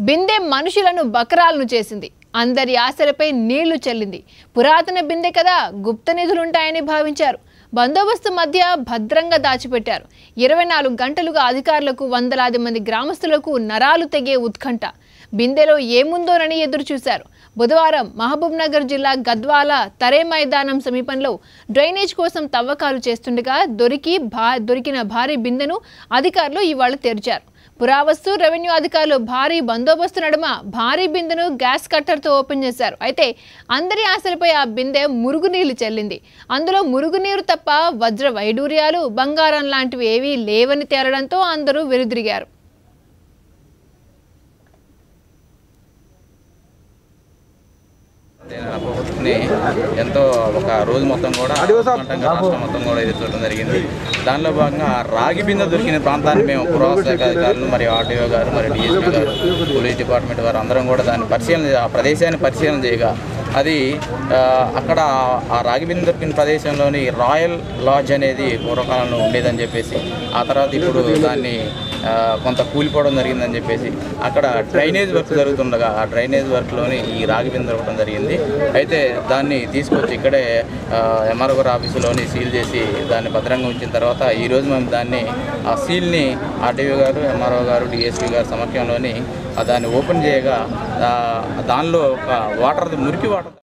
బిందె మనుషులను బకరాలను చేసింది అందరి ఆశలపై నీళ్లు చల్లింది పురాతన బిందె కదా గుప్త నిధులుంటాయని భావించారు బందోబస్తు మధ్య భద్రంగా దాచిపెట్టారు ఇరవై నాలుగు గంటలుగా అధికారులకు వందలాది మంది గ్రామస్తులకు నరాలు తెగే ఉత్కంఠ బిందెలో ఏముందోనని ఎదురు చూశారు బుధవారం మహబూబ్ నగర్ జిల్లా గద్వాల తరే మైదానం సమీపంలో డ్రైనేజ్ కోసం తవ్వకాలు చేస్తుండగా దొరికి భా దొరికిన భారీ బిందెను అధికారులు ఇవాళ తెరిచారు పురావస్తు రెవెన్యూ అధికారులు భారీ బందోబస్తు నడుమ భారీ బిందెను గ్యాస్ కట్టర్తో ఓపెన్ చేశారు అయితే అందరి ఆశలపై ఆ బిందె మురుగునీళ్లు చెల్లింది అందులో మురుగునీరు తప్ప వజ్ర వైడూర్యాలు బంగారం లాంటివి ఏవీ లేవని తేలడంతో అందరూ వెనుదిరిగారు ప్రభుత్వాన్ని ఎంతో ఒక రోజు మొత్తం కూడా ఉత్కంఠంగా రాష్ట్రం మొత్తం కూడా ఎదురు చూడడం జరిగింది దానిలో భాగంగా ఆ రాగి బిందె దొరికిన ప్రాంతాన్ని మేము పురావస్తు శాఖ అధికారులు మరియు ఆర్టీఓ గారు మరియు డిఎస్పీ గారు పోలీస్ డిపార్ట్మెంట్ వారు అందరం కూడా దాన్ని పరిశీలన చే- ఆ ప్రదేశాన్ని పరిశీలన చేయగా అది ఆ, అక్కడ ఆ రాగి బిందె దొరికిన ప్రదేశంలోని రాయల్ లాడ్జ్ అనేది పూర్వకాలంలో ఉండేదని చెప్పేసి ఆ తర్వాత ఇప్పుడు దాన్ని ఆ, కొంత కూలిపోవడం జరిగిందని చెప్పేసి అక్కడ డ్రైనేజ్ వర్క్ జరుగుతుండగా ఆ డ్రైనేజ్ వర్క్లోని ఈ రాగి బిందె దొరకడం జరిగింది అయితే దాన్ని తీసుకొచ్చి ఇక్కడే ఎంఆర్ఓ గారి ఆఫీసులోని సీల్ చేసి దాన్ని భద్రంగా ఉంచిన తర్వాత ఈరోజు మేము దాన్ని ఆ సీల్ని ఆర్టీఓ గారు ఎంఆర్ఓ గారు డిఎస్పీ గారు సమక్షంలోని ఆ దాన్ని ఓపెన్ చేయగా ఆ, దానిలో ఒక వాటర్ మురికి వాటర్